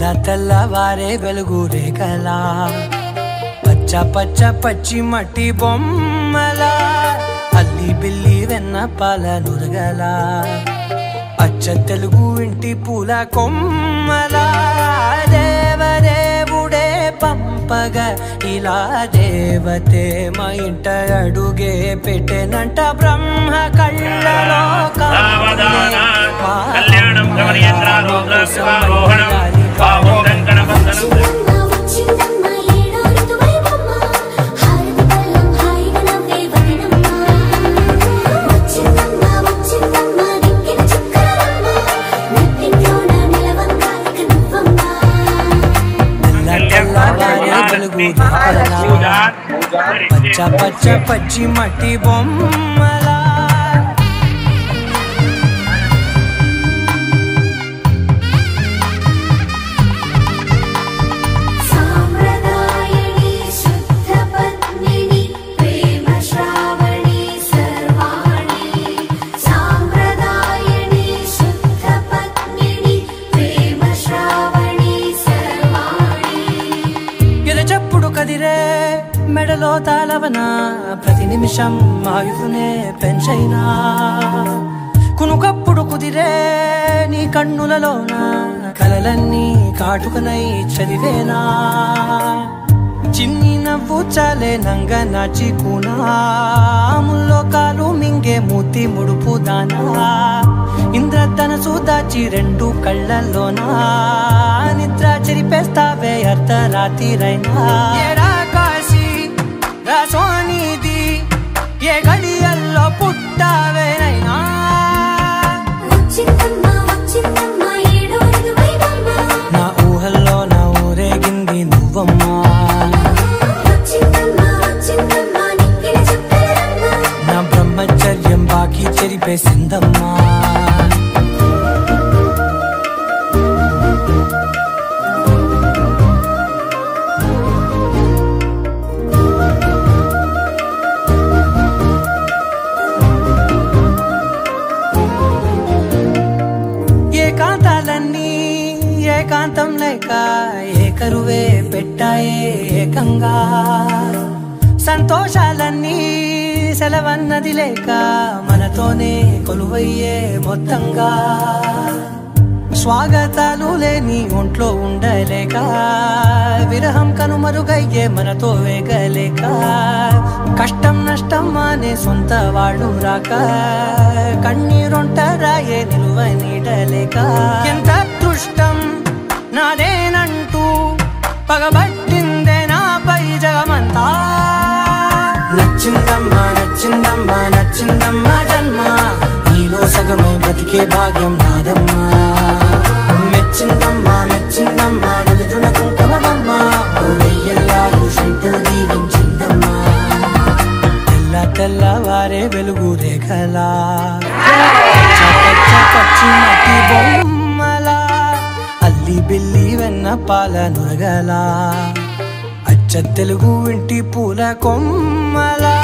తెల్లవారే వెలుగు రేఖలా పచ్చ పచ్చ పచ్చి మట్టి బొమ్మలా అల్లి బిల్లి వెన్న పాల నురగల అచ్చ తెలుగు ఇంటి పూల కొమ్మలా దేవదేవుడే పంపగ ఇలా దేవతే మా ఇంట అడుగే పెట్టెనంట బ్రహ్మ కళ్ళలో సావధాన కళ్యాణం గమనీయంత్రాలు వివాహోహణం బాహుండం గణపతనం చిన్నమ్మ వచ్చిందమ్మ ఏడో ఋతువైవమ్మ హారతి పళ్ళం హాయిగా నవ్వే వదనమ్మ వచ్చిందమ్మ వచ్చిందమ్మ దిక్కిన చుక్కలమ్మ నట్టింట్లోన నిలవంగా ఇక నువ్వమ్మ తెల్లవారే వెలుగు రేఖలా పచ్చ పచ్చ పచ్చి మట్టి బొమ్మలా సాంప్రదాయని శుద్ధ పద్మిని ప్రేమ శ్రావణి సర్వాణి సాంప్రదాయని శుద్ధ పద్మిని ప్రేమ శ్రావణి సర్వాణి ఎరచప్పుడు కదిరే మెడలో తాళవన ప్రతి నిమిషం ఆయుధునే పెంచైనా కునుకప్పుడు కుదిరే నీ కన్నులలోన కలలన్నీ కాటుకనై చదివేనా చిన్ని నవ్వు చాలే నంగ నాచి ముల్లోకాలు మింగే మూతి ముడుపు దానా ఇంద్రధనసు దాచి రెండు కళ్ళల్లోనా నిద్ర చెరిపేస్తావే అర్ధరాత్రిరైనా ఏడా కాశీ రా సోనిది ఏ గడియల్లో పుట్టావేనైనా వచ్చిందమ్మ వచ్చిందమ్మ ఏడో ఋతువైవమ్మ నా ఊహల్లో నా ఊరేగింది నువ్వమ్మా వచ్చిందమ్మ వచ్చిందమ్మ నిక్కిన చుక్కలమ్మ నా బ్రహ్మచర్యం బాకీ చెరిపేసిందమ్మా ఏకాంతాలన్నీ ఏకాంతం లేక ఏకరువే పెట్టాయే ఏకంగా సంతోషాలన్నీ సెలవన్నది లేక మనతోనే కొలువయ్యే మొత్తంగా స్వాగతాలు లేని ఒంట్లో ఉండలేక విరహం కనుమరుగయ్యే మనతో వేగలేక కష్టం నష్టం అనే సొంత వాళ్ళు రాక కన్నీరొంటరాయే నిలువ నీడలేక ఎంత అదృష్టం నాదేనంటూ పగబట్టిందే నాపై జగమంతా నచ్చిందమ్మా నచ్చిందమ్మా నచ్చిందమ్మా జన్మ నీలో సగమే బతికే భాగ్యం నాదమ్మా మెచ్చిందమ్మా మెచ్చిందమ్మా నలుదున కుంకుమమ్మా వెయ్యల్లాలు శంకులు దీవించిందమ్మా తెల్ల తెల్లవారే వెలుగు రేఖలా పచ్చ పచ్చి మట్టి బొమ్మలా అల్లి బిల్లి వెన్న పాల నురగలా అచ్చ తెలుగు ఇంటి పూల కొమ్మలా